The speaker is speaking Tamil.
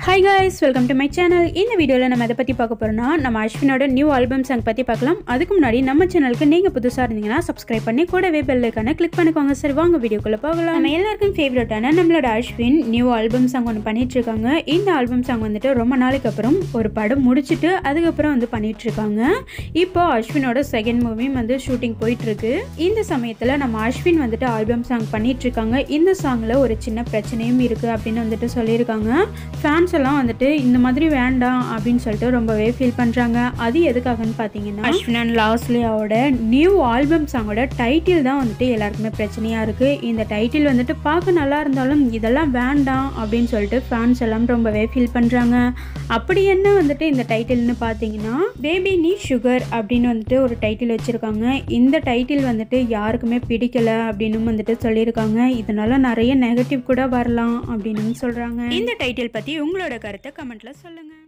hi guys welcome to my channel இந்த வீடியோவில் நம்ம எதை பற்றி பார்க்க போகிறோம்னா நம்ம அஸ்வினோட நியூ ஆல்பம் சாங் பற்றி பார்க்கலாம் அதுக்கு முன்னாடி நம்ம சேனலுக்கு நீங்கள் புதுசாக இருந்தீங்கன்னா சப்ஸ்கிரைப் பண்ணி கூடவே பெல்லைக்கான கிளிக் பண்ணிக்கோங்க சரி வாங்க வீடியோக்குள்ளே போகலாம் நம்ம எல்லாருக்கும் ஃபேவரட்டான நம்மளோட அஸ்வின் நியூ ஆல்பம் சாங் ஒன்று பண்ணிட்டு இருக்காங்க இந்த ஆல்பம் சாங் வந்துட்டு ரொம்ப நாளைக்கு அப்புறம் ஒரு படம் முடிச்சுட்டு அதுக்கப்புறம் வந்து பண்ணிட்டு இருக்காங்க இப்போ அஸ்வினோட செகண்ட் மூவியும் வந்து ஷூட்டிங் போயிட்டு இருக்கு இந்த சமயத்தில் நம்ம அஸ்வின் வந்துட்டு ஆல்பம் சாங் பண்ணிட்டு இருக்காங்க இந்த சாங்கில் ஒரு சின்ன பிரச்சனையும் இருக்குது அப்படின்னு வந்துட்டு சொல்லியிருக்காங்க ஃபேன்ஸ் எல்லாம் வந்துட்டு இந்த மாதிரி வேண்டாம் அப்படின்னு சொல்லிட்டு ரொம்பவே ஃபீல் பண்ணுறாங்க அது எதுக்காகன்னு பார்த்தீங்கன்னா அஸ்வின் அண்ட் லாஸ்லியாவோட நியூ ஆல்பம் சாங்கோட டைட்டில் தான் வந்துட்டு எல்லாருக்குமே பிரச்சனையாக இருக்குது இந்த டைட்டில் வந்துட்டு பார்க்க நல்லா இருந்தாலும் இதெல்லாம் வேண்டாம் அப்படின்னு சொல்லிட்டு ஃபேன்ஸ் எல்லாம் ரொம்பவே ஃபீல் பண்ணுறாங்க அப்படி என்ன வந்துட்டு இந்த டைட்டில்னு பார்த்தீங்கன்னா பேபி நீ சுகர் அப்படின்னு வந்துட்டு ஒரு டைட்டில் வச்சுருக்காங்க இந்த டைட்டில் வந்துட்டு யாருக்குமே பிடிக்கல அப்படின்னு வந்துட்டு சொல்லியிருக்காங்க இதனால நிறைய நெகட்டிவ் கூட வரலாம் அப்படின்னு சொல்கிறாங்க இந்த டைட்டில் பற்றி உங்களோட கருத்தை கமெண்ட்டில் சொல்லுங்கள்